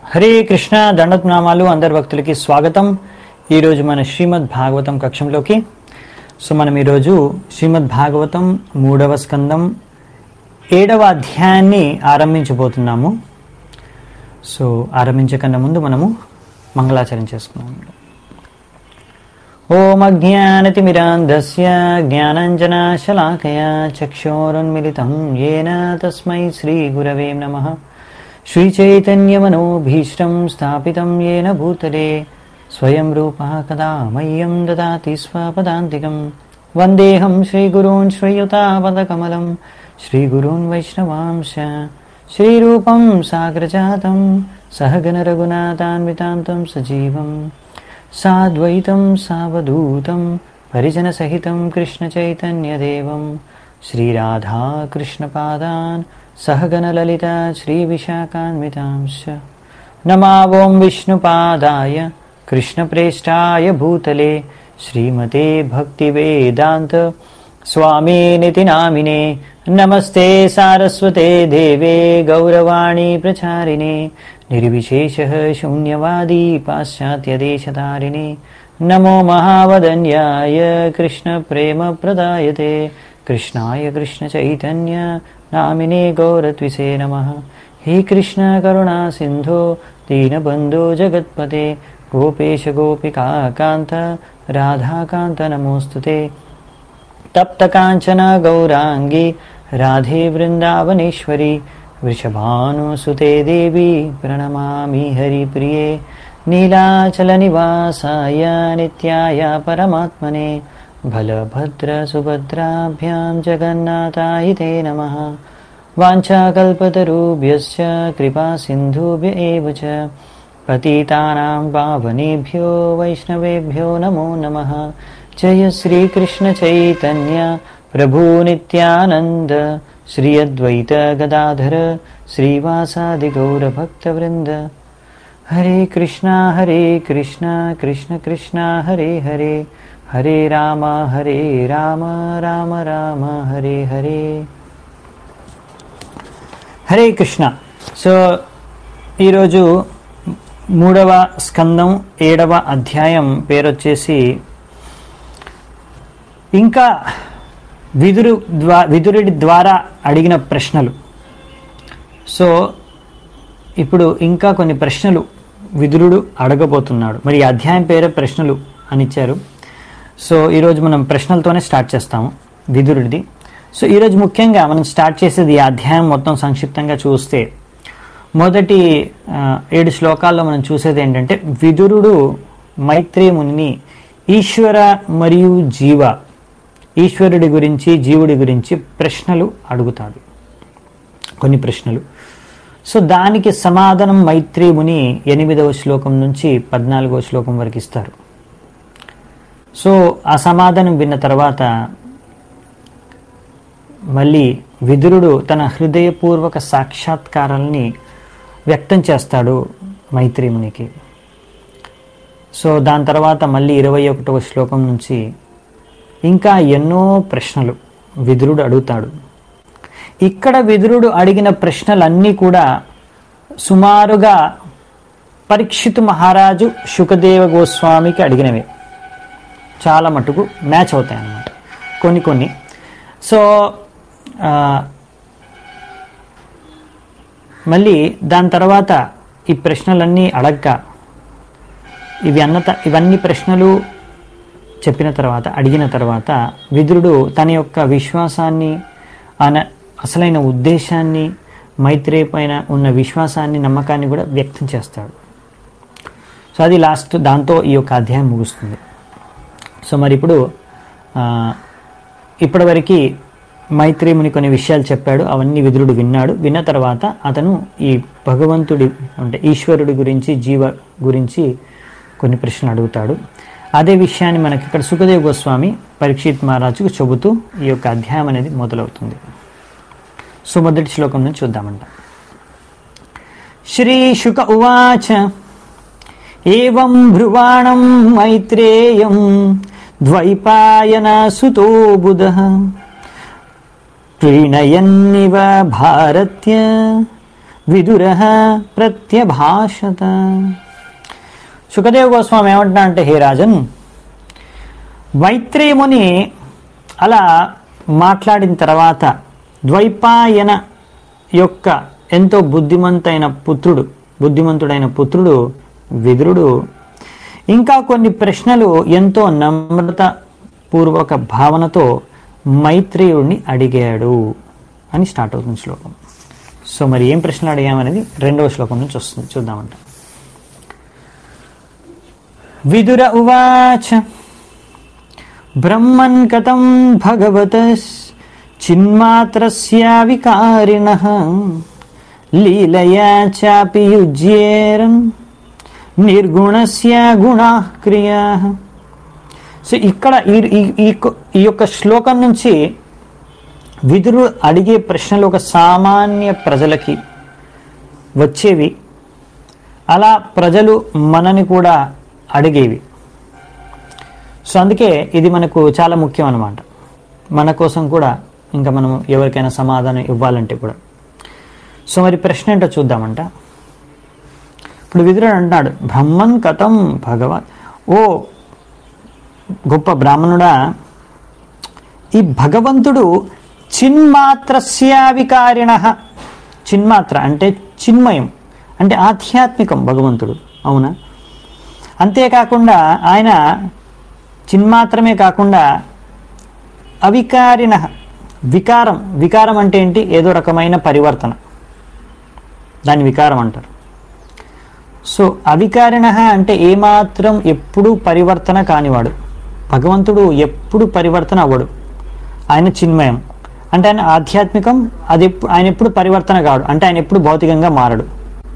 హరే కృష్ణ దండత్నామాలు అందరి భక్తులకి స్వాగతం ఈరోజు మన శ్రీమద్ భాగవతం కక్షంలోకి సో మనం ఈరోజు శ్రీమద్ భాగవతం మూడవ స్కందం ఏడవ అధ్యాయాన్ని ఆరంభించబోతున్నాము సో ఆరంభించకన్నా ముందు మనము మంగళాచరణ చేసుకున్నాము ఓం అజ్ఞానతిమిరాంధస్య జ్ఞానంజనాశలాకయా చక్షోరున్మిలితం येन తస్మై శ్రీగురవే నమః श्रीचैतन्यमनोभीष्टं स्थापितं येन भूतले स्वयं रूपः कदा मह्यं ददाति स्वपदान्तिकं वन्देऽहं श्रीगुरून् श्रीयुतापदकमलं श्रीगुरून् वैष्णवांश श्रीरूपं साग्रजातं सहगणरघुनाथान्वितां तं सजीवं साद्वैतं सावधूतं परिजनसहितं कृष्णचैतन्यदेवं श्रीराधाकृष्णपादान् सहगणललिता श्रीविशाखान्वितांश्च नमावों विष्णुपादाय कृष्णप्रेष्ठाय भूतले श्रीमते भक्तिवेदान्त स्वामिनिति नामिने नमस्ते सारस्वते देवे गौरवाणी प्रचारिणे निर्विशेषः शून्यवादी पाश्चात्यदेशतारिणे नमो महावदन्याय कृष्णप्रेमप्रदायते कृष्णाय कृष्णचैतन्य नामिने गौरत्विषे नमः हे कृष्ण करुणा सिन्धो दीनबन्धो जगत्पते गोपेश गोपिका कान्त राधाकान्त नमोऽस्तु ते तप्तकाञ्चन गौराङ्गी राधे वृन्दावनेश्वरी वृषभानुसुते देवी प्रणमामि हरिप्रिये नीलाचलनिवासाय नित्याय परमात्मने बलभद्रसुभद्राभ्यां जगन्नाथाय ते नमः वाञ्छाकल्पतरुभ्यश्च कृपासिन्धुभ्य एव च पतितानां पावनेभ्यो वैष्णवेभ्यो नमो नमः जय श्रीकृष्णचैतन्य प्रभुनित्यानन्द श्री अद्वैत गदाधर श्रीवासादिगौरभक्तवृन्द हरे कृष्णा हरे कृष्णा कृष्ण कृष्णा हरे हरे హరే రామ హరే రామ రామ రామ హరే హరే హరే కృష్ణ సో ఈరోజు మూడవ స్కందం ఏడవ అధ్యాయం పేరు వచ్చేసి ఇంకా విదురు ద్వా విదురుడి ద్వారా అడిగిన ప్రశ్నలు సో ఇప్పుడు ఇంకా కొన్ని ప్రశ్నలు విదురుడు అడగబోతున్నాడు మరి ఈ అధ్యాయం పేరే ప్రశ్నలు అని ఇచ్చారు సో ఈరోజు మనం ప్రశ్నలతోనే స్టార్ట్ చేస్తాము విదురుడిది సో ఈరోజు ముఖ్యంగా మనం స్టార్ట్ చేసేది ఈ అధ్యాయం మొత్తం సంక్షిప్తంగా చూస్తే మొదటి ఆ, ఏడు శ్లోకాల్లో మనం చూసేది ఏంటంటే విదురుడు మైత్రేయ మునిని ఈశ్వర మరియు జీవ ఈశ్వరుడి గురించి జీవుడి గురించి ప్రశ్నలు అడుగుతాడు కొన్ని ప్రశ్నలు సో దానికి సమాధానం మైత్రేయ ముని ఎనిమిదవ శ్లోకం నుంచి పద్నాలుగవ శ్లోకం వరకు ఇస్తారు సో ఆ సమాధానం విన్న తర్వాత మళ్ళీ విదురుడు తన హృదయపూర్వక సాక్షాత్కారాలని వ్యక్తం చేస్తాడు మైత్రిమునికి సో దాని తర్వాత మళ్ళీ ఇరవై ఒకటవ శ్లోకం నుంచి ఇంకా ఎన్నో ప్రశ్నలు విదురుడు అడుగుతాడు ఇక్కడ విదురుడు అడిగిన ప్రశ్నలన్నీ కూడా సుమారుగా పరీక్షితు మహారాజు శుకదేవ గోస్వామికి అడిగినవే చాలా మటుకు మ్యాచ్ అవుతాయి అన్నమాట కొన్ని కొన్ని సో ఆ, మళ్ళీ దాని తర్వాత ఈ ప్రశ్నలన్నీ అడగ్గా ఇవి అన్న త- ఇవన్నీ ప్రశ్నలు చెప్పిన తర్వాత అడిగిన తర్వాత విదురుడు తన యొక్క విశ్వాసాన్ని అన అసలైన ఉద్దేశాన్ని మైత్రేయ పైన ఉన్న విశ్వాసాన్ని నమ్మకాన్ని కూడా వ్యక్తం చేస్తాడు సో అది లాస్ట్ దాంతో ఈ యొక్క అధ్యాయం ముగుస్తుంది సో మరి ఇప్పుడు ఆ, ఇప్పటివరకు మైత్రేముని కొన్ని విషయాలు చెప్పాడు అవన్నీ విదురుడు విన్నాడు విన్న తర్వాత అతను ఈ భగవంతుడి అంటే ఈశ్వరుడి గురించి జీవ గురించి కొన్ని ప్రశ్నలు అడుగుతాడు అదే విషయాన్ని మనకి ఇక్కడ సుఖదేవ్ గోస్వామి పరీక్షిత్ మహారాజుకు చెబుతూ ఈ యొక్క అధ్యాయం అనేది మొదలవుతుంది సో మొదటి శ్లోకం నుంచి చూద్దామంట శ్రీ శుక ఉవాచ ఏం బ్రువాణం మైత్రేయం ద్వైపాయన సుతో బుధ ప్రీణయన్నివ భారత్య విదుర ప్రత్యభాషత సుఖదేవ్ గోస్వామి ఏమంటున్నా అంటే హే రాజన్ మైత్రేయుముని అలా మాట్లాడిన తర్వాత ద్వైపాయన యొక్క ఎంతో బుద్ధిమంతైన పుత్రుడు బుద్ధిమంతుడైన పుత్రుడు విదురుడు ఇంకా కొన్ని ప్రశ్నలు ఎంతో నమ్రత పూర్వక భావనతో మైత్రేయుడిని అడిగాడు అని స్టార్ట్ అవుతుంది శ్లోకం సో మరి ఏం ప్రశ్నలు అడిగామనేది రెండవ శ్లోకం నుంచి వస్తుంది చూద్దామంట విదుర ఉవాచ బ్రహ్మన్ కథం భగవత చిన్మాత్రస్య వికారిణ లీలయా చాపి యుజ్యేరన్ నిర్గుణస్య గుణా క్రియా సో ఇక్కడ ఈ ఈ- ఈ కొ- ఈ యొక్క శ్లోకం నుంచి విదురు అడిగే ప్రశ్నలు ఒక సామాన్య ప్రజలకి వచ్చేవి అలా ప్రజలు మనని కూడా అడిగేవి సో అందుకే ఇది మనకు చాలా ముఖ్యం అన్నమాట మన కోసం కూడా ఇంకా మనం ఎవరికైనా సమాధానం ఇవ్వాలంటే కూడా సో మరి ప్రశ్న ఏంటో చూద్దామంట ఇప్పుడు విదురుడు అంటున్నాడు బ్రహ్మన్ కథం భగవాన్ ఓ గొప్ప బ్రాహ్మణుడా ఈ భగవంతుడు చిన్మాత్రస్య వికారిణ చిన్మాత్ర అంటే చిన్మయం అంటే ఆధ్యాత్మికం భగవంతుడు అవునా అంతేకాకుండా ఆయన చిన్మాత్రమే కాకుండా అవికారిణ వికారం వికారం అంటే ఏంటి ఏదో రకమైన పరివర్తన దాన్ని వికారం అంటారు సో అవికారిణ అంటే ఏమాత్రం ఎప్పుడూ పరివర్తన కానివాడు భగవంతుడు ఎప్పుడు పరివర్తన అవ్వడు ఆయన చిన్మయం అంటే ఆయన ఆధ్యాత్మికం అది ఎప్పు- ఆయన ఎప్పుడు పరివర్తన కాడు అంటే ఆయన ఎప్పుడు భౌతికంగా మారడు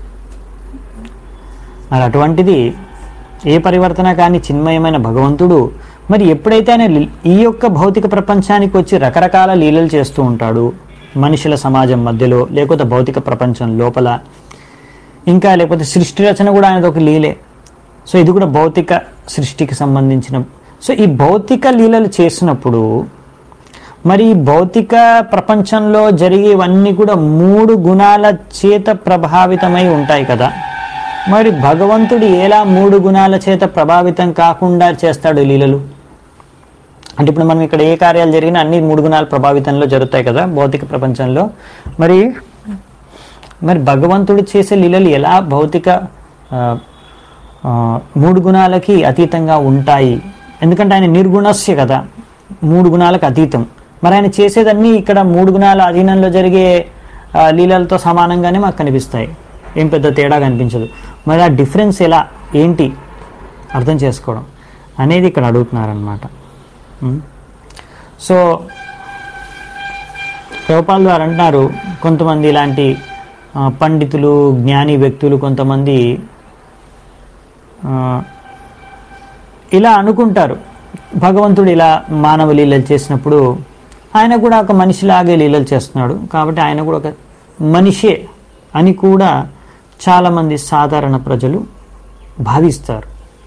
మరి అటువంటిది ఏ పరివర్తన కాని చిన్మయమైన భగవంతుడు మరి ఎప్పుడైతే ఆయన లి- ఈ యొక్క భౌతిక ప్రపంచానికి వచ్చి రకరకాల లీలలు చేస్తూ ఉంటాడు మనుషుల సమాజం మధ్యలో లేకపోతే భౌతిక ప్రపంచం లోపల ఇంకా లేకపోతే సృష్టి రచన కూడా ఆయనది ఒక లీలే సో ఇది కూడా భౌతిక సృష్టికి సంబంధించిన సో ఈ భౌతిక లీలలు చేసినప్పుడు మరి ఈ భౌతిక ప్రపంచంలో జరిగేవన్నీ కూడా మూడు గుణాల చేత ప్రభావితమై ఉంటాయి కదా మరి భగవంతుడు ఎలా మూడు గుణాల చేత ప్రభావితం కాకుండా చేస్తాడు లీలలు అంటే ఇప్పుడు మనం ఇక్కడ ఏ కార్యాలు జరిగినా అన్ని మూడు గుణాల ప్రభావితంలో జరుగుతాయి కదా భౌతిక ప్రపంచంలో మరి మరి భగవంతుడు చేసే లీలలు ఎలా భౌతిక ఆ, ఆ, మూడు గుణాలకి అతీతంగా ఉంటాయి ఎందుకంటే ఆయన నిర్గుణస్య కదా మూడు గుణాలకు అతీతం మరి ఆయన చేసేదన్నీ ఇక్కడ మూడు గుణాల అధీనంలో జరిగే ఆ, లీలలతో సమానంగానే మాకు కనిపిస్తాయి ఏం పెద్ద తేడా కనిపించదు మరి ఆ డిఫరెన్స్ ఎలా ఏంటి అర్థం చేసుకోవడం అనేది ఇక్కడ అడుగుతున్నారనమాట సో ప్రభుపాల్ గారు అంటున్నారు కొంతమంది ఇలాంటి ఆ, పండితులు జ్ఞాని వ్యక్తులు కొంతమంది ఆ, ఇలా అనుకుంటారు భగవంతుడు ఇలా మానవ లీలలు చేసినప్పుడు ఆయన కూడా ఒక మనిషిలాగే లీలలు చేస్తున్నాడు కాబట్టి ఆయన కూడా ఒక మనిషే అని కూడా చాలామంది సాధారణ ప్రజలు భావిస్తారు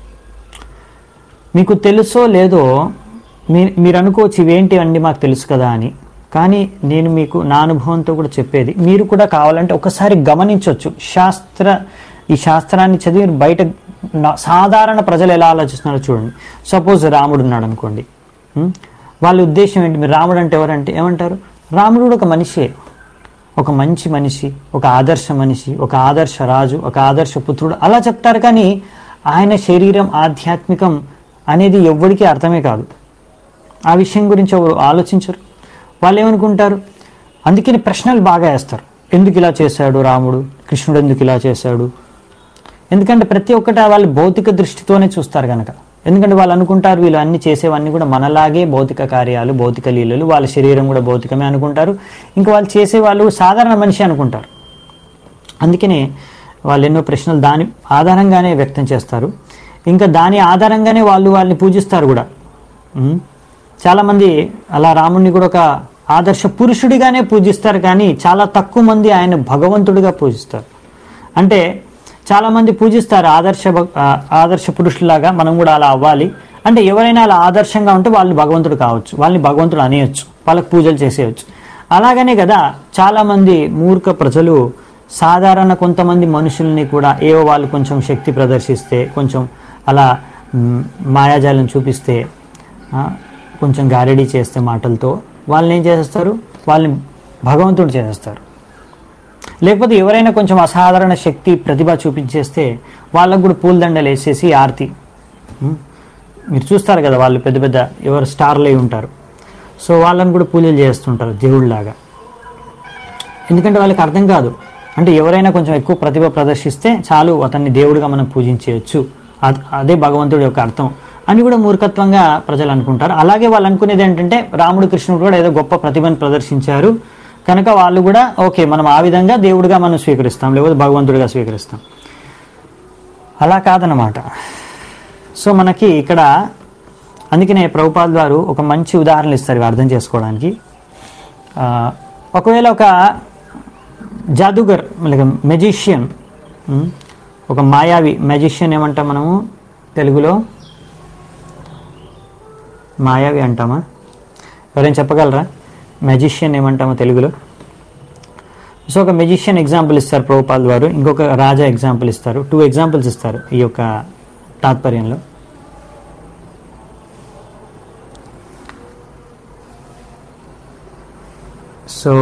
మీకు తెలుసో లేదో మీ మీరు అనుకోవచ్చు ఇవేంటి అండి మాకు తెలుసు కదా అని కానీ నేను మీకు నా అనుభవంతో కూడా చెప్పేది మీరు కూడా కావాలంటే ఒకసారి గమనించవచ్చు శాస్త్ర ఈ శాస్త్రాన్ని చదివి మీరు బయట నా- సాధారణ ప్రజలు ఎలా ఆలోచిస్తున్నారో చూడండి సపోజ్ రాముడు ఉన్నాడు అనుకోండి ఉం? వాళ్ళ ఉద్దేశం ఏంటి మీరు రాముడు అంటే ఎవరంటే ఏమంటారు రాముడు కూడా ఒక మనిషే ఒక మంచి మనిషి ఒక ఆదర్శ మనిషి ఒక ఆదర్శ రాజు ఒక ఆదర్శ పుత్రుడు అలా చెప్తారు కానీ ఆయన శరీరం ఆధ్యాత్మికం అనేది ఎవ్వడికి అర్థమే కాదు ఆ విషయం గురించి ఎవరు ఆలోచించరు వాళ్ళు ఏమనుకుంటారు అందుకని ప్రశ్నలు బాగా వేస్తారు ఎందుకు ఇలా చేశాడు రాముడు కృష్ణుడు ఎందుకు ఇలా చేశాడు ఎందుకంటే ప్రతి ఒక్కటి వాళ్ళు భౌతిక దృష్టితోనే చూస్తారు కనుక ఎందుకంటే వాళ్ళు అనుకుంటారు వీళ్ళు అన్ని చేసేవన్నీ కూడా మనలాగే భౌతిక కార్యాలు భౌతిక లీలలు వాళ్ళ శరీరం కూడా భౌతికమే అనుకుంటారు ఇంకా వాళ్ళు చేసే వాళ్ళు సాధారణ మనిషి అనుకుంటారు అందుకనే వాళ్ళు ఎన్నో ప్రశ్నలు దాని ఆధారంగానే వ్యక్తం చేస్తారు ఇంకా దాని ఆధారంగానే వాళ్ళు వాళ్ళని పూజిస్తారు కూడా ఉం? చాలామంది అలా రాముడిని కూడా ఒక ఆదర్శ పురుషుడిగానే పూజిస్తారు కానీ చాలా తక్కువ మంది ఆయన భగవంతుడిగా పూజిస్తారు అంటే చాలామంది పూజిస్తారు ఆదర్శ భక్- ఆ, ఆదర్శ పురుషులాగా మనం కూడా అలా అవ్వాలి అంటే ఎవరైనా అలా ఆదర్శంగా ఉంటే వాళ్ళు భగవంతుడు కావచ్చు వాళ్ళని భగవంతుడు అనేయచ్చు వాళ్ళకి పూజలు చేసేయచ్చు అలాగనే కదా చాలామంది మూర్ఖ ప్రజలు సాధారణ కొంతమంది మనుషుల్ని కూడా ఏవో వాళ్ళు కొంచెం శక్తి ప్రదర్శిస్తే కొంచెం అలా మ్, మాయాజాలం చూపిస్తే ఆ, కొంచెం గారెడీ చేస్తే మాటలతో వాళ్ళని ఏం చేసేస్తారు వాళ్ళని భగవంతుడు చేసేస్తారు లేకపోతే ఎవరైనా కొంచెం అసాధారణ శక్తి ప్రతిభ చూపించేస్తే వాళ్ళకు కూడా పూలదండలు వేసేసి ఆర్తి ఉం? మీరు చూస్తారు కదా వాళ్ళు పెద్ద పెద్ద ఎవరు స్టార్లు అయి ఉంటారు సో వాళ్ళని కూడా పూజలు చేస్తుంటారు దేవుళ్ళలాగా ఎందుకంటే వాళ్ళకి అర్థం కాదు అంటే ఎవరైనా కొంచెం ఎక్కువ ప్రతిభ ప్రదర్శిస్తే చాలు అతన్ని దేవుడిగా మనం పూజించవచ్చు అద్- అదే భగవంతుడి యొక్క అర్థం అని కూడా మూర్ఖత్వంగా ప్రజలు అనుకుంటారు అలాగే వాళ్ళు అనుకునేది ఏంటంటే రాముడు కృష్ణుడు కూడా ఏదో గొప్ప ప్రతిభను ప్రదర్శించారు కనుక వాళ్ళు కూడా ఓకే మనం ఆ విధంగా దేవుడిగా మనం స్వీకరిస్తాం లేకపోతే భగవంతుడిగా స్వీకరిస్తాం అలా కాదనమాట సో మనకి ఇక్కడ అందుకనే ప్రభుపాద్ గారు ఒక మంచి ఉదాహరణలు ఇస్తారు ఇవి అర్థం చేసుకోవడానికి ఆ, ఒకవేళ ఒక జాదుగర్ లేక మెజిషియన్ ఉమ్, ఒక మాయావి మెజిషియన్ ఏమంటాం మనము తెలుగులో మాయావి అంటామా ఎవరైనా చెప్పగలరా మెజిషియన్ ఏమంటామో తెలుగులో సో ఒక మెజిషియన్ ఎగ్జాంపుల్ ఇస్తారు ప్రభుపాల్ వారు ఇంకొక రాజా ఎగ్జాంపుల్ ఇస్తారు టూ ఎగ్జాంపుల్స్ ఇస్తారు ఈ యొక్క తాత్పర్యంలో సో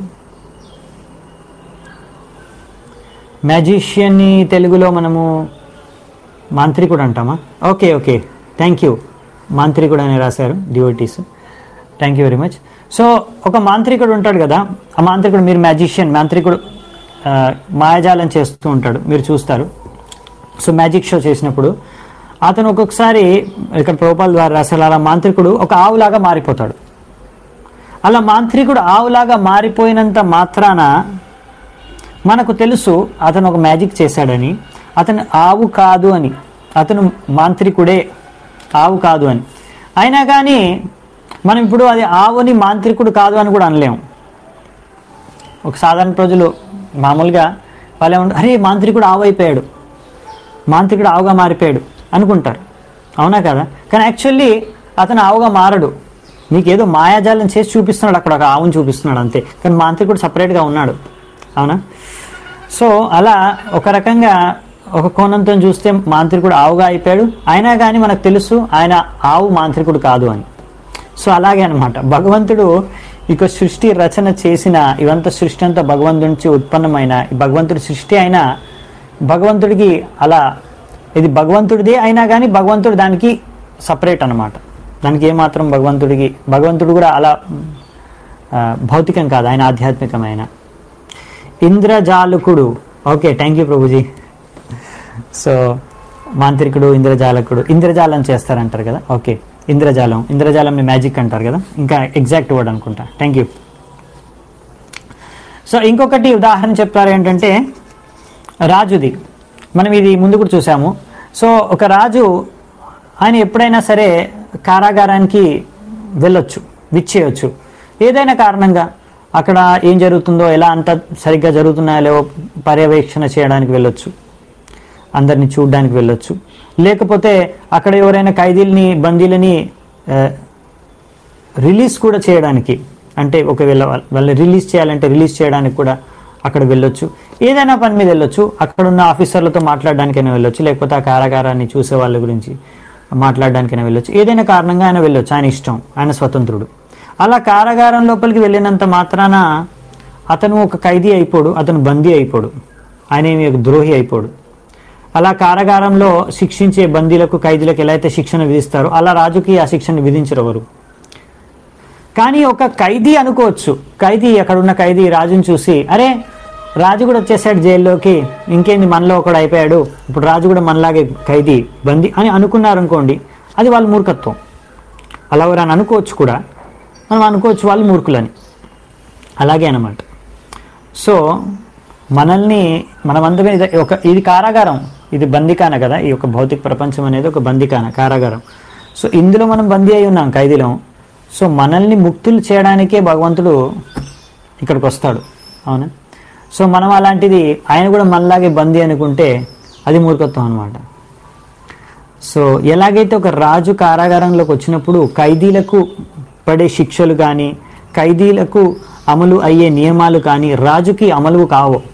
మ్యాజిషియన్ని తెలుగులో మనము మాంత్రికుడు అంటామా ఓకే ఓకే థ్యాంక్ యూ మాంత్రికుడు అని రాశారు devotees thank you very much so ఒక మాంత్రికుడు ఉంటాడు కదా ఆ మాంత్రికుడు మీరు మ్యాజిషియన్ మాంత్రికుడు ఆ, మాయాజాలం చేస్తూ ఉంటాడు మీరు చూస్తారు సో మ్యాజిక్ షో చేసినప్పుడు అతను ఒక్కొక్కసారి ఇక్కడ ప్రోపాల్ ద్వారా రాశారు అలా మాంత్రికుడు ఒక ఆవులాగా మారిపోతాడు అలా మాంత్రికుడు ఆవులాగా మారిపోయినంత మాత్రాన మనకు తెలుసు అతను ఒక మ్యాజిక్ చేశాడని అతను ఆవు కాదు అని అతను మాంత్రికుడే ఆవు కాదు అని అయినా కానీ మనం ఇప్పుడు అది ఆవుని మాంత్రికుడు కాదు అని కూడా అనలేము ఒక సాధారణ ప్రజలు మామూలుగా వాళ్ళు ఏమంటారు అరే మాంత్రికుడు ఆవు అయిపోయాడు మాంత్రికుడు ఆవుగా మారిపోయాడు అనుకుంటారు అవునా కదా కానీ యాక్చువల్లీ అతను ఆవుగా మారడు నీకు ఏదో మాయాజాలం చేసి చూపిస్తున్నాడు అక్కడ ఒక ఆవును చూపిస్తున్నాడు అంతే కానీ మాంత్రికుడు సపరేట్గా ఉన్నాడు అవునా సో అలా ఒక రకంగా ఒక కోణంతో చూస్తే మాంత్రికుడు ఆవుగా అయిపోయాడు అయినా కానీ మనకు తెలుసు ఆయన ఆవు మాంత్రికుడు కాదు అని సో అలాగే అన్నమాట భగవంతుడు ఇక సృష్టి రచన చేసిన ఇవంతా సృష్టి అంతా భగవంతుడి నుంచి ఉత్పన్నమైన ఈ భగవంతుడి సృష్టి అయినా భగవంతుడికి అలా ఇది భగవంతుడిదే అయినా కానీ భగవంతుడు దానికి సపరేట్ అన్నమాట దానికి ఏమాత్రం భగవంతుడికి భగవంతుడు కూడా అలా ఆ, భౌతికం కాదు ఆయన ఆధ్యాత్మికమైన ఇంద్రజాలకుడు okay thank you Prabhuji so మాంత్రికుడు ఇంద్రజాలకుడు ఇంద్రజాలం చేస్తారంటారు కదా ఓకే ఇంద్రజాలం ఇంద్రజాలంని మ్యాజిక్ అంటారు కదా ఇంకా ఎగ్జాక్ట్ వర్డ్ అనుకుంటా థ్యాంక్ యూ సో ఇంకొకటి ఉదాహరణ చెప్తారు ఏంటంటే రాజుది మనం ఇది ముందు కూడా చూసాము సో ఒక రాజు ఆయన ఎప్పుడైనా సరే కారాగారానికి వెళ్ళొచ్చు విచ్చేయచ్చు ఏదైనా కారణంగా అక్కడ ఏం జరుగుతుందో ఎలా అంత సరిగ్గా జరుగుతున్నాయో లేవో పర్యవేక్షణ చేయడానికి వెళ్ళొచ్చు అందరిని చూడడానికి వెళ్ళొచ్చు లేకపోతే అక్కడ ఎవరైనా ఖైదీలని బందీలని ఆ, రిలీజ్ కూడా చేయడానికి అంటే ఒకవేళ వాళ్ళ- వాళ్ళని రిలీజ్ చేయాలంటే రిలీజ్ చేయడానికి కూడా అక్కడ వెళ్ళొచ్చు ఏదైనా పని మీద వెళ్ళొచ్చు అక్కడ ఉన్న ఆఫీసర్లతో మాట్లాడడానికైనా వెళ్ళొచ్చు లేకపోతే ఆ కారాగారాన్ని చూసే వాళ్ళ గురించి మాట్లాడడానికైనా వెళ్ళొచ్చు ఏదైనా కారణంగా ఆయన వెళ్ళొచ్చు ఆయన ఇష్టం ఆయన స్వతంత్రుడు అలా కారాగారం లోపలికి వెళ్ళినంత మాత్రాన అతను ఒక ఖైదీ అయిపోడు అతను బందీ అయిపోడు ఆయన ఏమి ఒక ద్రోహి అయిపోడు అలా కారాగారంలో శిక్షించే బందీలకు ఖైదీలకు ఎలా అయితే శిక్షణ విధిస్తారో అలా రాజుకి ఆ శిక్షణ విధించరు ఎవరు కానీ ఒక ఖైదీ అనుకోవచ్చు ఖైదీ అక్కడ ఉన్న ఖైదీ రాజుని చూసి అరే రాజు కూడా వచ్చేసాడు జైల్లోకి ఇంకేంది మనలో ఒకడు అయిపోయాడు ఇప్పుడు రాజు కూడా మనలాగే ఖైదీ బందీ అని అనుకున్నారు అనుకోండి అది వాళ్ళ మూర్ఖత్వం అలా ఎవరైనా అనుకోవచ్చు కూడా మనం అనుకోవచ్చు వాళ్ళు మూర్ఖులని అలాగే అన్నమాట సో మనల్ని మనమందరం ఇది ఒక ఇది కారాగారం ఇది బందికాన కదా ఈ యొక్క భౌతిక ప్రపంచం అనేది ఒక బందికాన కారాగారం సో ఇందులో మనం బందీ అయి ఉన్నాం ఖైదీలం సో మనల్ని ముక్తులు చేయడానికే భగవంతుడు ఇక్కడికి వస్తాడు అవునా సో మనం అలాంటిది ఆయన కూడా మనలాగే బందీ అనుకుంటే అది మూర్ఖత్వం అనమాట సో ఎలాగైతే ఒక రాజు కారాగారంలోకి వచ్చినప్పుడు ఖైదీలకు పడే శిక్షలు కానీ ఖైదీలకు అమలు అయ్యే నియమాలు కానీ రాజుకి అమలు కావు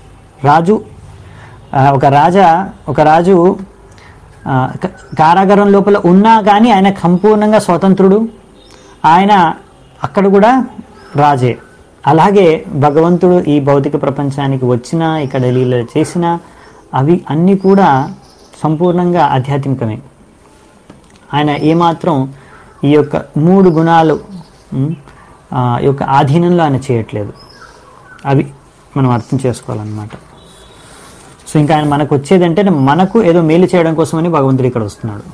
రాజు ఆ, ఒక రాజా ఒక రాజు ఆ, క- కారాగారం లోపల ఉన్నా కానీ ఆయన సంపూర్ణంగా స్వతంత్రుడు ఆయన అక్కడ కూడా రాజే అలాగే భగవంతుడు ఈ భౌతిక ప్రపంచానికి వచ్చినా ఇక్కడ లీల చేసినా అవి అన్నీ కూడా సంపూర్ణంగా ఆధ్యాత్మికమే ఆయన ఏమాత్రం ఈ యొక్క మూడు గుణాలు ఉమ్, ఆ, ఈ యొక్క ఆధీనంలో ఆయన చేయట్లేదు అవి మనం అర్థం చేసుకోవాలన్నమాట సో ఇంకా ఆయన మనకు వచ్చేదంటే మనకు ఏదో మేలు చేయడం కోసమని భగవంతుడు ఇక్కడ వస్తున్నాడు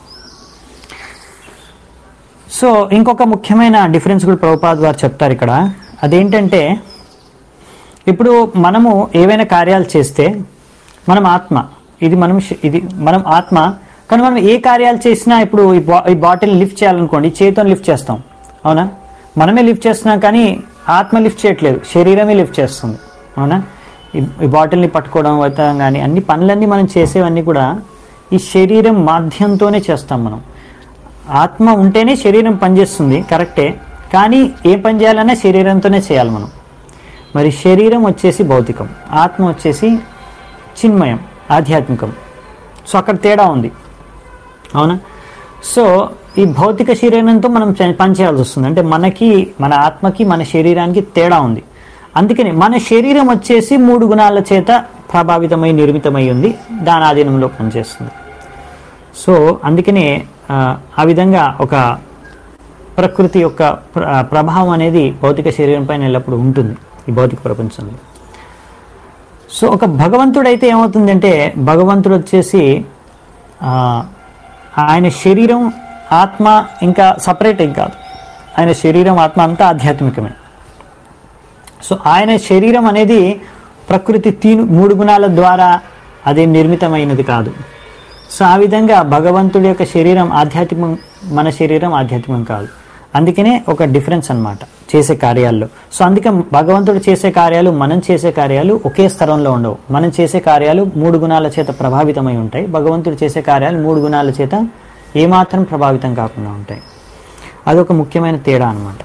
సో ఇంకొక ముఖ్యమైన డిఫరెన్స్ కూడా ప్రభుపాద్ వారు చెప్తారు ఇక్కడ అదేంటంటే ఇప్పుడు మనము ఏవైనా కార్యాలు చేస్తే మనం ఆత్మ ఇది మనం శ- ఇది మనం ఆత్మ కానీ మనం ఏ కార్యాలు చేసినా ఇప్పుడు ఈ బా ఈ బాటిల్ లిఫ్ట్ చేయాలనుకోండి చేతితో లిఫ్ట్ చేస్తాం అవునా మనమే లిఫ్ట్ చేస్తున్నాం కానీ ఆత్మ లిఫ్ట్ చేయట్లేదు శరీరమే లిఫ్ట్ చేస్తుంది అవునా ఈ ఈ బాటిల్ని పట్టుకోవడం అవుతాం కానీ అన్ని పనులన్నీ మనం చేసేవన్నీ కూడా ఈ శరీరం మాధ్యంతోనే చేస్తాం మనం ఆత్మ ఉంటేనే శరీరం పనిచేస్తుంది కరెక్టే కానీ ఏ పని చేయాలన్నా శరీరంతోనే చేయాలి మనం మరి శరీరం వచ్చేసి భౌతికం ఆత్మ వచ్చేసి చిన్మయం ఆధ్యాత్మికం సో అక్కడ తేడా ఉంది అవునా సో ఈ భౌతిక శరీరంతో మనం చే- పని చేయాల్సి వస్తుంది అంటే మనకి మన ఆత్మకి మన శరీరానికి తేడా ఉంది అందుకని మన శరీరం వచ్చేసి మూడు గుణాల చేత ప్రభావితమై నిర్మితమై ఉంది దాని ఆధీనంలో పనిచేస్తుంది సో అందుకనే ఆ, ఆ విధంగా ఒక ప్రకృతి యొక్క ప్ర- ఆ, ప్రభావం అనేది భౌతిక శరీరం పైన ఎల్లప్పుడూ ఉంటుంది ఈ భౌతిక ప్రపంచంలో సో ఒక భగవంతుడైతే ఏమవుతుందంటే భగవంతుడు వచ్చేసి ఆ, ఆయన శరీరం ఆత్మ ఇంకా సపరేట్ ఏం కాదు ఆయన శరీరం ఆత్మ అంతా ఆధ్యాత్మికమే సో ఆయన శరీరం అనేది ప్రకృతి తీను మూడు గుణాల ద్వారా అది నిర్మితమైనది కాదు సో ఆ విధంగా భగవంతుడి యొక్క శరీరం ఆధ్యాత్మికం మన శరీరం ఆధ్యాత్మికం కాదు అందుకనే ఒక డిఫరెన్స్ అన్నమాట చేసే కార్యాల్లో సో అందుకే భగవంతుడు చేసే కార్యాలు మనం చేసే కార్యాలు ఒకే స్థలంలో ఉండవు మనం చేసే కార్యాలు మూడు గుణాల చేత ప్రభావితమై ఉంటాయి భగవంతుడు చేసే కార్యాలు మూడు గుణాల చేత ఏమాత్రం ప్రభావితం కాకుండా ఉంటాయి అదొక ముఖ్యమైన తేడా అనమాట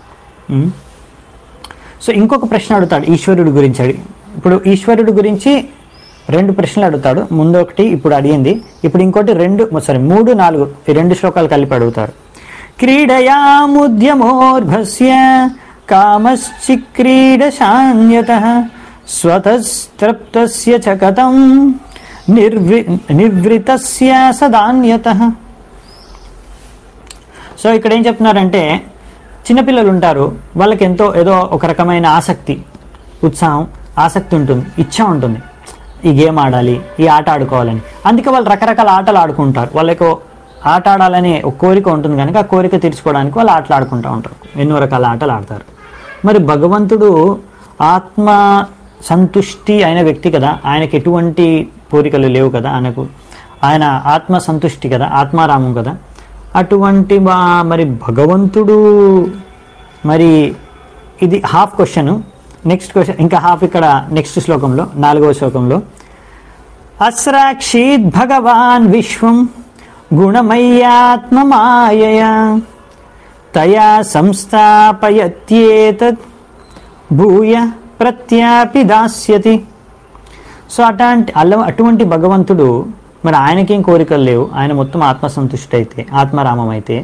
సో ఇంకొక ప్రశ్న అడుగుతాడు ఈశ్వరుడు గురించి అడిగి ఇప్పుడు ఈశ్వరుడు గురించి రెండు ప్రశ్నలు అడుగుతాడు ముందు ఒకటి ఇప్పుడు అడిగింది ఇప్పుడు ఇంకోటి రెండు సారీ మూడు నాలుగు ఈ రెండు శ్లోకాలు కలిపి అడుగుతారు క్రీడయాముద్యమోర్భస్య కామశ్చిక్రీడశాన్యత స్వతస్తృప్తస్య చ కథం నిర్వి నివృతస్య సదాన్యత సో ఇక్కడ ఏం చెప్తున్నారంటే చిన్నపిల్లలు ఉంటారు వాళ్ళకి ఎంతో ఏదో ఒక రకమైన ఆసక్తి ఉత్సాహం ఆసక్తి ఉంటుంది ఇచ్చ ఉంటుంది ఈ గేమ్ ఆడాలి ఈ ఆట ఆడుకోవాలని అందుకే వాళ్ళు రకరకాల ఆటలు ఆడుకుంటారు వాళ్ళకు ఆట ఆడాలనే ఒక కోరిక ఉంటుంది కనుక ఆ కోరిక తీర్చుకోవడానికి వాళ్ళు ఆటలు ఆడుకుంటూ ఉంటారు ఎన్నో రకాల ఆటలు ఆడతారు మరి భగవంతుడు ఆత్మ సంతుష్టి అయిన వ్యక్తి కదా ఆయనకి ఎటువంటి కోరికలు లేవు కదా ఆయనకు ఆయన ఆత్మ సంతుష్టి కదా ఆత్మారామం కదా అటువంటి వా- మరి భగవంతుడు మరి ఇది హాఫ్ క్వశ్చన్ నెక్స్ట్ క్వశ్చన్ ఇంకా హాఫ్ ఇక్కడ నెక్స్ట్ శ్లోకంలో నాలుగవ శ్లోకంలో అస్రాక్షీద్ భగవాన్ విశ్వం గుణమయ్యాత్మమాయయ తయా సంస్థాపయత్యేతత్ భూయ ప్రత్యాపి దాస్యతి సో అట్లాంటి అల్ల అటువంటి భగవంతుడు మరి ఆయనకేం కోరికలు లేవు ఆయన మొత్తం ఆత్మసంతుష్టి అయితే ఆత్మరామం అయితే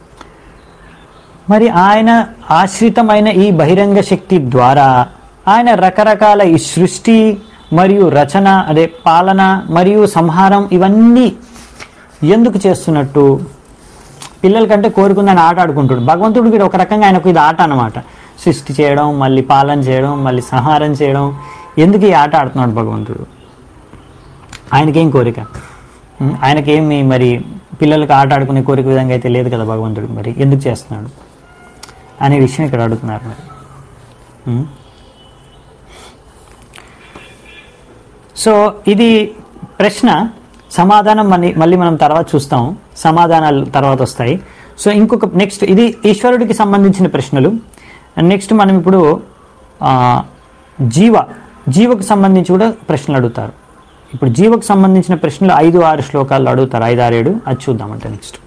మరి ఆయన ఆశ్రితమైన ఈ బహిరంగ శక్తి ద్వారా ఆయన రకరకాల ఈ సృష్టి మరియు రచన అదే పాలన మరియు సంహారం ఇవన్నీ ఎందుకు చేస్తున్నట్టు పిల్లల కంటే కోరుకుందని ఆట ఆడుకుంటాడు భగవంతుడికి ఇది ఒక రకంగా ఆయనకు ఇది ఆట అన్నమాట సృష్టి చేయడం మళ్ళీ పాలన చేయడం మళ్ళీ సంహారం చేయడం ఎందుకు ఈ ఆట ఆడుతున్నాడు భగవంతుడు ఆయనకేం కోరిక ఉం, ఆయనకేమి మరి పిల్లలకు ఆట ఆడుకునే కోరిక విధంగా అయితే లేదు కదా భగవంతుడు మరి ఎందుకు చేస్తున్నాడు అనే విషయం ఇక్కడ అడుగుతున్నారు మరి ఉం. సో ఇది ప్రశ్న సమాధానం మళ్ళీ మళ్ళీ మనం తర్వాత చూస్తాం సమాధానాలు తర్వాత వస్తాయి సో ఇంకొక నెక్స్ట్ ఇది ఈశ్వరుడికి సంబంధించిన ప్రశ్నలు నెక్స్ట్ మనం ఇప్పుడు ఆ, జీవ జీవకు సంబంధించి కూడా ప్రశ్నలు అడుగుతారు ఇప్పుడు జీవకు సంబంధించిన ప్రశ్నలు ఐదు ఆరు శ్లోకాల్లో అడుగుతారు ఐదు ఆరు ఏడు అది చూద్దామంటే నెక్స్ట్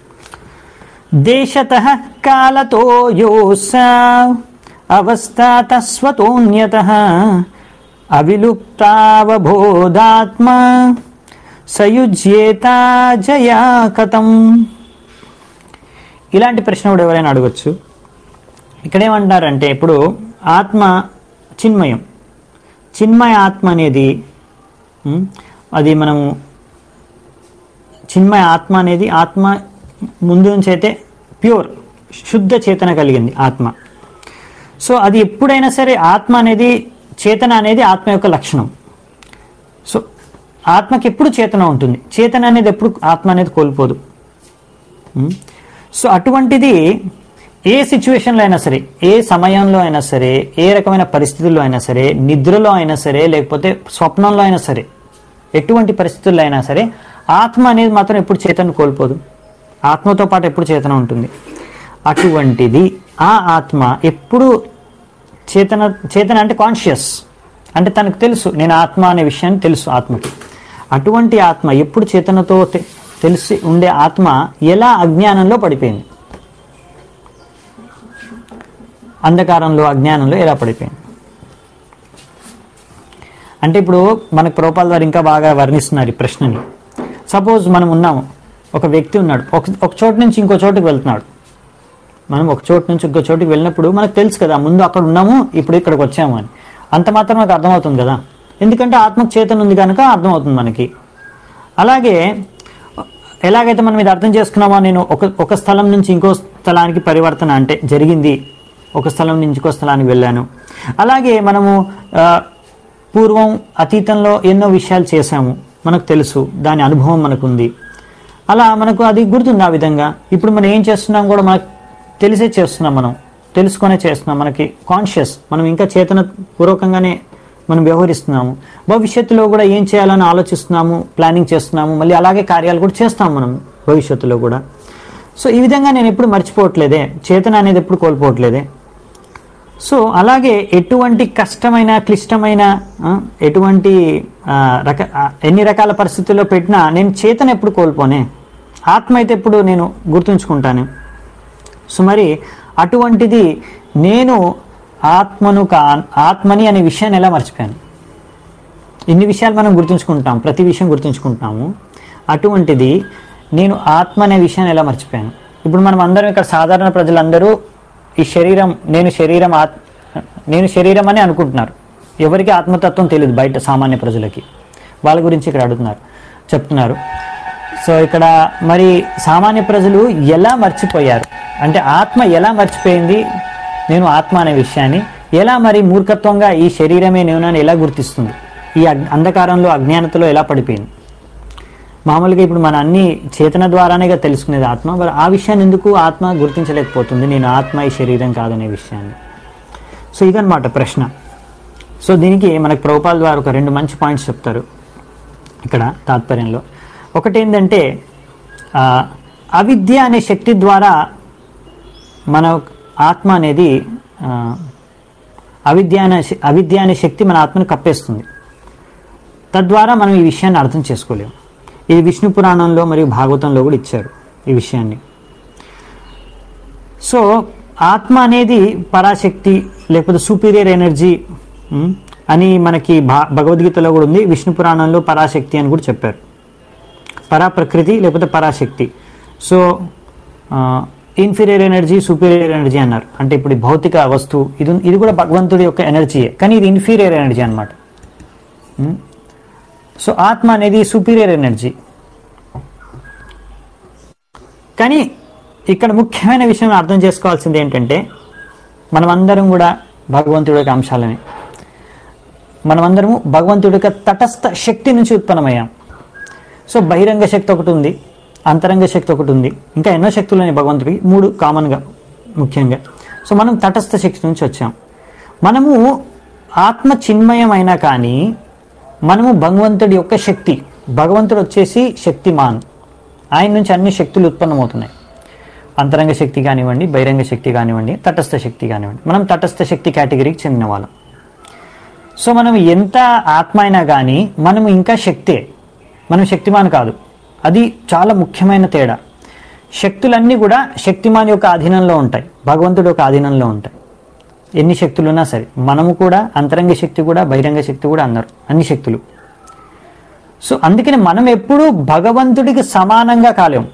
దేశత కాలతో యోస అవస్థాత స్వతోన్యత అవిలుప్తావబోధాత్మ సయుజ్యేత జయా కథం ఇలాంటి ప్రశ్న కూడా ఎవరైనా అడగచ్చు ఇక్కడ ఏమంటారంటే ఇప్పుడు ఆత్మ చిన్మయం చిన్మయ ఆత్మ అనేది ఉమ్, అది మనము చిన్మయ ఆత్మ అనేది ఆత్మ ముందు నుంచి అయితే ప్యూర్ శుద్ధ చేతన కలిగింది ఆత్మ సో అది ఎప్పుడైనా సరే ఆత్మ అనేది చేతన అనేది ఆత్మ యొక్క లక్షణం సో ఆత్మకి ఎప్పుడు చేతన ఉంటుంది చేతన అనేది ఎప్పుడు ఆత్మ అనేది కోల్పోదు ఉమ్. సో అటువంటిది ఏ సిచ్యువేషన్లో అయినా సరే ఏ సమయంలో అయినా సరే ఏ రకమైన పరిస్థితుల్లో అయినా సరే నిద్రలో అయినా సరే లేకపోతే స్వప్నంలో అయినా సరే ఎటువంటి పరిస్థితుల్లో అయినా సరే ఆత్మ అనేది మాత్రం ఎప్పుడు చేతన కోల్పోదు ఆత్మతో పాటు ఎప్పుడు చేతన ఉంటుంది అటువంటిది ఆ ఆత్మ ఎప్పుడు చేతన చేతన అంటే కాన్షియస్ అంటే తనకు తెలుసు నేను ఆత్మ అనే విషయాన్ని తెలుసు ఆత్మకి అటువంటి ఆత్మ ఎప్పుడు చేతనతో తె- తెలిసి ఉండే ఆత్మ ఎలా అజ్ఞానంలో పడిపోయింది అంధకారంలో అజ్ఞానంలో ఎలా పడిపోయింది అంటే ఇప్పుడు మనకు ప్రోపాల్ వారు ఇంకా బాగా వర్ణిస్తున్నారు ఈ ప్రశ్నని సపోజ్ మనం ఉన్నాము ఒక వ్యక్తి ఉన్నాడు ఒక ఒక చోటు నుంచి ఇంకో చోటుకి వెళ్తున్నాడు మనం ఒక చోటు నుంచి ఇంకో చోటుకి వెళ్ళినప్పుడు మనకు తెలుసు కదా ముందు అక్కడ ఉన్నాము ఇప్పుడు ఇక్కడికి వచ్చాము అని అంత మాత్రం మనకు అర్థమవుతుంది కదా ఎందుకంటే ఆత్మకు చేతన ఉంది కనుక అర్థమవుతుంది మనకి అలాగే ఎలాగైతే మనం ఇది అర్థం చేసుకున్నామో నేను ఒక ఒక స్థలం నుంచి ఇంకో స్థలానికి పరివర్తన అంటే జరిగింది ఒక స్థలం నుంచి ఇంకో స్థలానికి వెళ్ళాను అలాగే మనము ఆ, పూర్వం అతీతంలో ఎన్నో విషయాలు చేశాము మనకు తెలుసు దాని అనుభవం మనకుంది అలా మనకు అది గుర్తుంది ఆ విధంగా ఇప్పుడు మనం ఏం చేస్తున్నాం కూడా మనకు తెలిసే చేస్తున్నాం మనం తెలుసుకొనే చేస్తున్నాం మనకి కాన్షియస్ మనం ఇంకా చేతన పూర్వకంగానే మనం వ్యవహరిస్తున్నాము భవిష్యత్తులో కూడా ఏం చేయాలని ఆలోచిస్తున్నాము ప్లానింగ్ చేస్తున్నాము మళ్ళీ అలాగే కార్యాలు కూడా చేస్తాం మనం భవిష్యత్తులో కూడా సో ఈ విధంగా నేను ఎప్పుడు మర్చిపోవట్లేదే చేతన అనేది ఎప్పుడు కోల్పోవట్లేదే సో అలాగే ఎటువంటి కష్టమైన క్లిష్టమైన ఆ, ఎటువంటి ఆ, రక ఆ, ఎన్ని రకాల పరిస్థితుల్లో పెట్టినా నేను చేతన ఎప్పుడు కోల్పోనే ఆత్మ అయితే ఎప్పుడు నేను గుర్తుంచుకుంటాను సో మరి అటువంటిది నేను ఆత్మను కా ఆత్మని అనే విషయాన్ని ఎలా మర్చిపోయాను ఇన్ని విషయాలు మనం గుర్తుంచుకుంటాం ప్రతి విషయం గుర్తుంచుకుంటాము అటువంటిది నేను ఆత్మ అనే విషయాన్ని ఎలా మర్చిపోయాను ఇప్పుడు మనం అందరం ఇక్కడ సాధారణ ప్రజలందరూ ఈ శరీరం నేను శరీరం ఆత్ నేను శరీరం అని అనుకుంటున్నారు ఎవరికి ఆత్మతత్వం తెలియదు బయట సామాన్య ప్రజలకి వాళ్ళ గురించి ఇక్కడ అడుగుతున్నారు చెప్తున్నారు సో ఇక్కడ మరి సామాన్య ప్రజలు ఎలా మర్చిపోయారు అంటే ఆత్మ ఎలా మర్చిపోయింది నేను ఆత్మ అనే విషయాన్ని ఎలా మరి మూర్ఖత్వంగా ఈ శరీరమే నేను అని ఎలా గుర్తిస్తుంది ఈ అగ్- అంధకారంలో అజ్ఞానతలో ఎలా పడిపోయింది మామూలుగా ఇప్పుడు మన అన్ని చేతన ద్వారానేగా తెలుసుకునేది ఆత్మ మరి ఆ విషయాన్ని ఎందుకు ఆత్మ గుర్తించలేకపోతుంది నేను ఆత్మ ఈ శరీరం కాదనే విషయాన్ని సో ఇదన్నమాట ప్రశ్న సో దీనికి మనకు ప్రభుపాల్ ద్వారా ఒక రెండు మంచి పాయింట్స్ చెప్తారు ఇక్కడ తాత్పర్యంలో ఒకటి ఏంటంటే ఆ, అవిద్య అనే శక్తి ద్వారా మన ఆత్మ అనేది ఆ, అవిద్య అనే శ- అవిద్య అనే శక్తి మన ఆత్మను కప్పేస్తుంది తద్వారా మనం ఈ విషయాన్ని అర్థం చేసుకోలేము ఇది విష్ణు పురాణంలో మరియు భాగవతంలో కూడా ఇచ్చారు ఈ విషయాన్ని సో ఆత్మ అనేది పరాశక్తి లేకపోతే సూపీరియర్ ఎనర్జీ ఉమ్, అని మనకి భా భగవద్గీతలో కూడా ఉంది విష్ణు పురాణంలో పరాశక్తి అని కూడా చెప్పారు పరా ప్రకృతి లేకపోతే పరాశక్తి so inferior energy superior energy అన్నారు అంటే ఇప్పుడు ఈ భౌతిక వస్తువు ఇది ఇది కూడా భగవంతుడి యొక్క ఎనర్జీయే కానీ ఇది ఇన్ఫీరియర్ ఎనర్జీ అనమాట సో ఆత్మ అనేది సూపీరియర్ ఎనర్జీ కానీ ఇక్కడ ముఖ్యమైన విషయం అర్థం చేసుకోవాల్సింది ఏంటంటే మనమందరం కూడా భగవంతుడి యొక్క అంశాలమే మనమందరము భగవంతుడి యొక్క తటస్థ శక్తి నుంచి ఉత్పన్నమయ్యాం సో బహిరంగ శక్తి ఒకటి ఉంది అంతరంగ శక్తి ఒకటి ఉంది ఇంకా ఎన్నో శక్తులు ఉన్నాయి భగవంతుడికి మూడు కామన్గా ముఖ్యంగా సో మనం తటస్థ శక్తి నుంచి వచ్చాం మనము ఆత్మ చిన్మయం అయినా కానీ మనము భగవంతుడి యొక్క శక్తి భగవంతుడు వచ్చేసి శక్తిమాన్ ఆయన నుంచి అన్ని శక్తులు ఉత్పన్నమవుతున్నాయి అంతరంగ శక్తి కానివ్వండి బహిరంగ శక్తి కానివ్వండి తటస్థ శక్తి కానివ్వండి మనం తటస్థ శక్తి కేటగిరీకి చెందిన వాళ్ళం సో మనం ఎంత ఆత్మ అయినా కానీ మనము ఇంకా శక్తే మనం శక్తిమాన్ కాదు అది చాలా ముఖ్యమైన తేడా శక్తులన్నీ కూడా శక్తిమాన్ యొక్క ఆధీనంలో ఉంటాయి భగవంతుడి యొక్క ఆధీనంలో ఉంటాయి ఎన్ని శక్తులు ఉన్నా సరే మనము కూడా అంతరంగ శక్తి కూడా బహిరంగ శక్తి కూడా అన్నారు అన్ని శక్తులు సో అందుకని మనం ఎప్పుడూ భగవంతుడికి సమానంగా కాలేము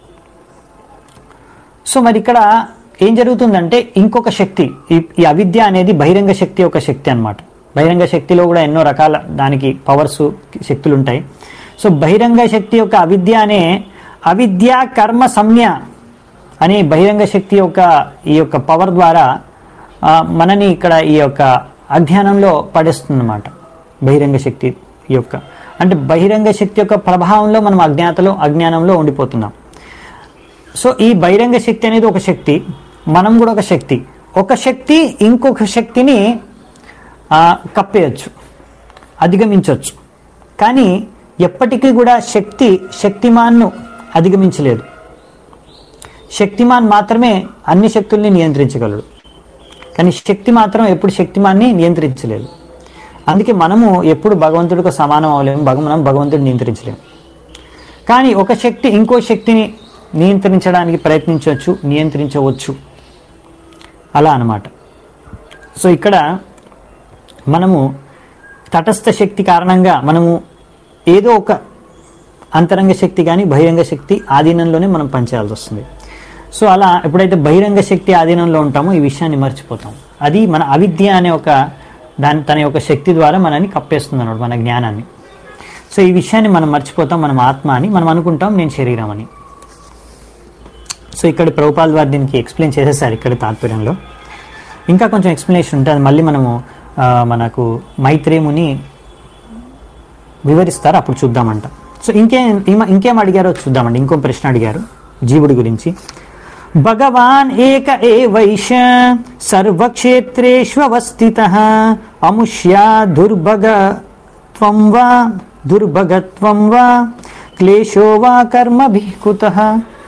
సో మరి ఇక్కడ ఏం జరుగుతుందంటే ఇంకొక శక్తి ఈ ఈ అవిద్య అనేది బహిరంగ శక్తి యొక్క శక్తి అన్నమాట బహిరంగ శక్తిలో కూడా ఎన్నో రకాల దానికి పవర్స్ శక్తులు ఉంటాయి సో బహిరంగ శక్తి యొక్క అవిద్య అనే అవిద్య కర్మ సంజ్ఞ అనే బహిరంగ శక్తి యొక్క ఈ యొక్క పవర్ ద్వారా ఆ, మనని ఇక్కడ ఈ యొక్క అజ్ఞానంలో పడేస్తుందన్నమాట బహిరంగ శక్తి యొక్క అంటే బహిరంగ శక్తి యొక్క ప్రభావంలో మనం అజ్ఞాతలో అజ్ఞానంలో ఉండిపోతున్నాం సో ఈ బహిరంగ శక్తి అనేది ఒక శక్తి మనం కూడా ఒక శక్తి ఒక శక్తి ఇంకొక శక్తిని ఆ, కప్పేయచ్చు అధిగమించవచ్చు కానీ ఎప్పటికీ కూడా శక్తి శక్తిమాన్ను అధిగమించలేదు శక్తిమాన్ మాత్రమే అన్ని శక్తుల్ని నియంత్రించగలడు కానీ శక్తి మాత్రం ఎప్పుడు శక్తిమాన్ని నియంత్రించలేదు అందుకే మనము ఎప్పుడు భగవంతుడికి సమానం అవ్వలేము భగ మనం భగవంతుడిని నియంత్రించలేము కానీ ఒక శక్తి ఇంకో శక్తిని నియంత్రించడానికి ప్రయత్నించవచ్చు నియంత్రించవచ్చు అలా అన్నమాట సో ఇక్కడ మనము తటస్థ శక్తి కారణంగా మనము ఏదో ఒక అంతరంగ శక్తి కానీ బహిరంగ శక్తి ఆధీనంలోనే మనం పనిచేయాల్సి వస్తుంది సో అలా ఎప్పుడైతే బహిరంగ శక్తి ఆధీనంలో ఉంటామో ఈ విషయాన్ని మర్చిపోతాం అది మన అవిద్య అనే ఒక దాని తన యొక్క శక్తి ద్వారా మనని కప్పేస్తుంది అన్నమాట మన జ్ఞానాన్ని సో ఈ విషయాన్ని మనం మర్చిపోతాం మనం ఆత్మ అని మనం అనుకుంటాం నేను శరీరం అని సో ఇక్కడ ప్రభుపాల్ వారు దీనికి ఎక్స్ప్లెయిన్ చేసేసారు ఇక్కడ తాత్పర్యంలో ఇంకా కొంచెం ఎక్స్ప్లెనేషన్ ఉంటుంది అది మళ్ళీ మనము ఆ, మనకు మైత్రేముని వివరిస్తారు అప్పుడు చూద్దామంట సో ఇంకేం ఇంకేం- ఇంకేం అడిగారో చూద్దామండి ఇంకో ప్రశ్న అడిగారు జీవుడి గురించి భగవాన్ ఏక ఏవైష సర్వక్షేత్రేష్వస్థిత అముష్యా దుర్భగత్వం వా దుర్భగత్వం వా క్లేశో వా కర్మభిః కుతః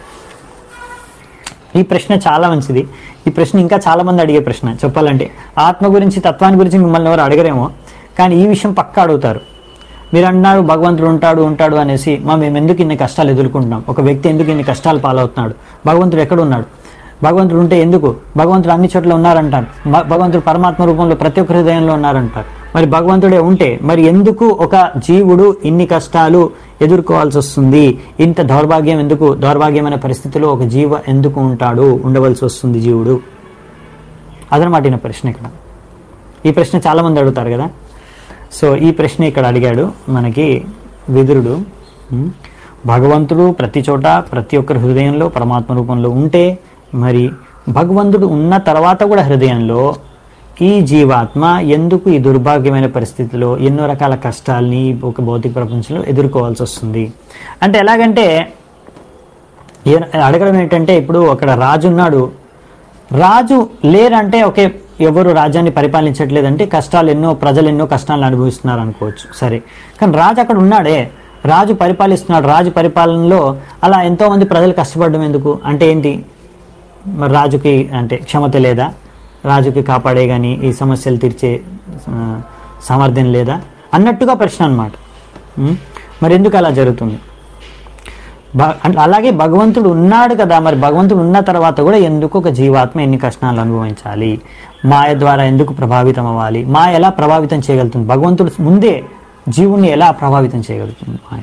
ఈ ప్రశ్న చాలా మంచిది ఈ ప్రశ్న ఇంకా చాలా మంది అడిగే ప్రశ్న చెప్పాలంటే ఆత్మ గురించి తత్వాన్ని గురించి మిమ్మల్ని ఎవరు అడగరేమో కానీ ఈ విషయం పక్కా అడుగుతారు మీరు అన్నారు భగవంతుడు ఉంటాడు ఉంటాడు అనేసి మా మేము ఎందుకు ఇన్ని కష్టాలు ఎదుర్కొంటున్నాం ఒక వ్యక్తి ఎందుకు ఇన్ని కష్టాలు పాలవుతున్నాడు భగవంతుడు ఎక్కడ ఉన్నాడు భగవంతుడు ఉంటే ఎందుకు భగవంతుడు అన్ని చోట్ల ఉన్నారంటారు భ- భగవంతుడు పరమాత్మ రూపంలో ప్రతి ఒక్క హృదయంలో ఉన్నారంటారు మరి భగవంతుడే ఉంటే మరి ఎందుకు ఒక జీవుడు ఇన్ని కష్టాలు ఎదుర్కోవాల్సి వస్తుంది ఇంత దౌర్భాగ్యం ఎందుకు దౌర్భాగ్యమైన పరిస్థితిలో ఒక జీవ ఎందుకు ఉంటాడు ఉండవలసి వస్తుంది జీవుడు అదనమాట ఈయన ప్రశ్న ఇక్కడ ఈ ప్రశ్న చాలా మంది అడుగుతారు కదా సో ఈ ప్రశ్న ఇక్కడ అడిగాడు మనకి విదురుడు ఉమ్, భగవంతుడు ప్రతి చోట ప్రతి ఒక్కరి హృదయంలో పరమాత్మ రూపంలో ఉంటే మరి భగవంతుడు ఉన్న తర్వాత కూడా హృదయంలో ఈ జీవాత్మ ఎందుకు ఈ దుర్భాగ్యమైన పరిస్థితిలో ఎన్నో రకాల కష్టాల్ని ఒక భౌతిక ప్రపంచంలో ఎదుర్కోవాల్సి వస్తుంది అంటే ఎలాగంటే ఏ- అడగడం ఏంటంటే ఇప్పుడు అక్కడ రాజు ఉన్నాడు రాజు లేరంటే ఒకే ఎవరు రాజ్యాన్ని పరిపాలించట్లేదంటే కష్టాలు ఎన్నో ప్రజలు ఎన్నో కష్టాలను అనుభవిస్తున్నారు అనుకోవచ్చు సరే కానీ రాజు అక్కడ ఉన్నాడే రాజు పరిపాలిస్తున్నాడు రాజు పరిపాలనలో అలా ఎంతో మంది ప్రజలు కష్టపడడం ఎందుకు అంటే ఏంటి మరి రాజుకి అంటే క్షమత లేదా రాజుకి కాపాడే కానీ ఈ సమస్యలు తీర్చే ఆ, సామర్థ్యం లేదా అన్నట్టుగా ప్రశ్న అనమాట మరి ఎందుకు అలా జరుగుతుంది భ- అంటే అలాగే భగవంతుడు ఉన్నాడు కదా మరి భగవంతుడు ఉన్న తర్వాత కూడా ఎందుకు ఒక జీవాత్మ ఎన్ని కష్టాలు అనుభవించాలి మాయ ద్వారా ఎందుకు ప్రభావితం అవ్వాలి మాయ ఎలా ప్రభావితం చేయగలుగుతుంది భగవంతుడు ముందే జీవుణ్ణి ఎలా ప్రభావితం చేయగలుగుతుంది మాయ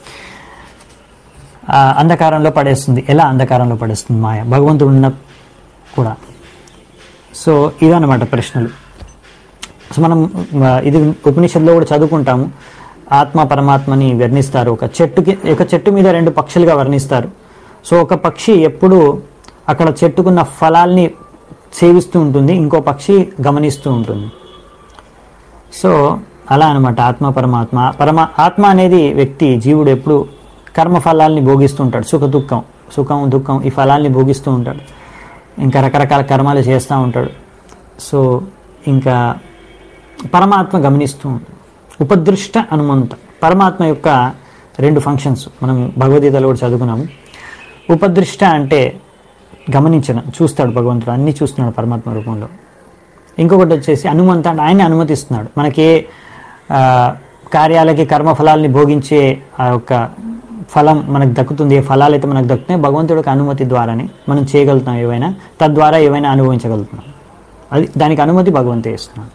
ఆ, అంధకారంలో పడేస్తుంది ఎలా అంధకారంలో పడేస్తుంది మాయ భగవంతుడు ఉన్న కూడా సో ఇదన్నమాట ప్రశ్నలు సో మనం ఆ, ఇది ఉపనిషత్తులో కూడా చదువుకుంటాము ఆత్మ పరమాత్మని వర్ణిస్తారు ఒక చెట్టుకి ఒక చెట్టు మీద రెండు పక్షులుగా వర్ణిస్తారు సో ఒక పక్షి ఎప్పుడు అక్కడ చెట్టుకున్న ఫలాల్ని సేవిస్తూ ఉంటుంది ఇంకో పక్షి గమనిస్తూ ఉంటుంది సో అలా అనమాట ఆత్మ పరమాత్మ పరమ ఆత్మ అనేది వ్యక్తి జీవుడు ఎప్పుడు కర్మ ఫలాల్ని భోగిస్తూ ఉంటాడు సుఖ దుఃఖం సుఖం దుఃఖం ఈ ఫలాల్ని భోగిస్తూ ఉంటాడు ఇంకా రకరకాల కర్మాలు చేస్తూ ఉంటాడు సో ఇంకా పరమాత్మ గమనిస్తూ ఉంటాడు ఉపదృష్ట హనుమంత పరమాత్మ యొక్క రెండు ఫంక్షన్స్ మనం భగవద్గీతలో కూడా చదువుకున్నాము ఉపదృష్ట అంటే గమనించడం చూస్తాడు భగవంతుడు అన్ని చూస్తున్నాడు పరమాత్మ రూపంలో ఇంకొకటి వచ్చేసి అనుమంత అంటే ఆయన అనుమతిస్తున్నాడు మనకి ఏ ఆ, కార్యాలకి కర్మఫలాల్ని భోగించే ఆ యొక్క ఫలం మనకు దక్కుతుంది ఏ ఫలాలు అయితే మనకు దక్కుతున్నాయి భగవంతుడి యొక్క అనుమతి ద్వారానే మనం చేయగలుగుతాం ఏవైనా తద్వారా ఏవైనా అనుభవించగలుగుతున్నాం అది దానికి అనుమతి భగవంతే ఇస్తున్నాడు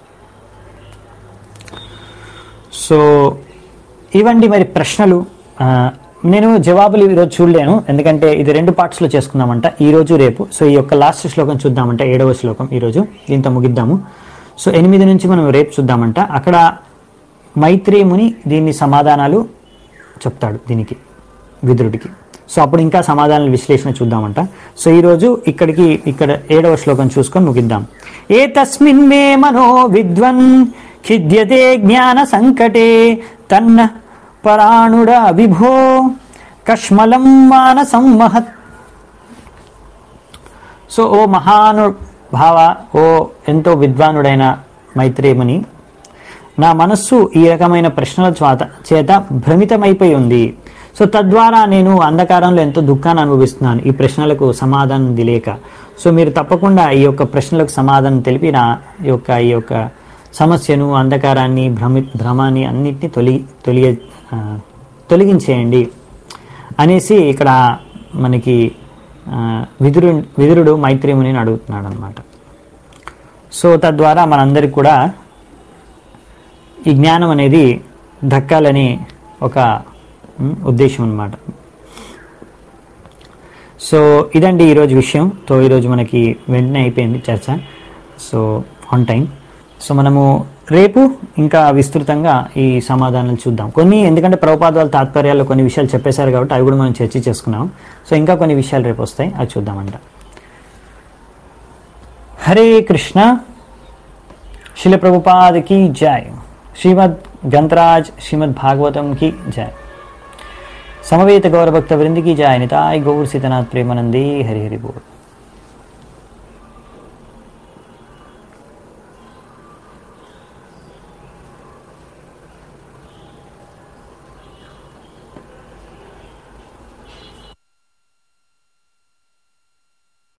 సో ఇవండి మరి ప్రశ్నలు ఆ, నేను జవాబులు ఈరోజు చూడలేను ఎందుకంటే ఇది రెండు పార్ట్స్లో చేసుకుందామంట ఈ రోజు రేపు సో ఈ యొక్క లాస్ట్ శ్లోకం చూద్దామంట ఏడవ శ్లోకం ఈరోజు దీంతో ముగిద్దాము సో ఎనిమిది నుంచి మనం రేపు చూద్దామంట అక్కడ మైత్రేముని దీన్ని సమాధానాలు చెప్తాడు దీనికి విదురుడికి సో అప్పుడు ఇంకా సమాధానాల విశ్లేషణ చూద్దామంట సో ఈరోజు ఇక్కడికి ఇక్కడ ఏడవ శ్లోకం చూసుకొని ముగిద్దాం ఏ తస్మిన్ మే మనో విద్వన్ ఖిద్యతే జ్ఞాన సంకటే తన్న పరాణుడ విభో కష్మలం మానసం మహత్ సో ఓ మహాను భావ ఓ ఎంతో విద్వానుడైన మైత్రేముని నా మనస్సు ఈ రకమైన ప్రశ్నల చేత చేత భ్రమితమైపోయి ఉంది సో తద్వారా నేను అంధకారంలో ఎంతో దుఃఖాన్ని అనుభవిస్తున్నాను ఈ ప్రశ్నలకు సమాధానం తెలియక సో మీరు తప్పకుండా ఈ యొక్క ప్రశ్నలకు సమాధానం తెలిపి నా యొక్క ఈ యొక్క సమస్యను అంధకారాన్ని భ్రమి భ్రమాన్ని అన్నిటినీ తొలగి తొలగి ఆ, తొలగించేయండి అనేసి ఇక్కడ మనకి ఆ, విదురు విదురుడు మైత్రేముని అడుగుతున్నాడు అనమాట సో తద్వారా మనందరికి కూడా ఈ జ్ఞానం అనేది దక్కాలని ఒక ఉమ్, ఉద్దేశం అన్నమాట సో ఇదండి ఈరోజు విషయం సో ఈరోజు మనకి వెంటనే అయిపోయింది చర్చ సో ఆన్ టైం సో మనము రేపు ఇంకా విస్తృతంగా ఈ సమాధానాలు చూద్దాం కొన్ని ఎందుకంటే ప్రభుపాద వాళ్ళ తాత్పర్యాల్లో కొన్ని విషయాలు చెప్పేశారు కాబట్టి అవి కూడా మనం చర్చ చేసుకున్నాం సో ఇంకా కొన్ని విషయాలు రేపు వస్తాయి అది చూద్దామంట హరే కృష్ణ శిల ప్రభుపాद की जय श्रीमद ग्रंथराज श्रीमद भागवतम की जय समवेत गौर भक्त वृंद की जय निताय गौर सीतनाथ प्रेमानंदी हरि हरि बोल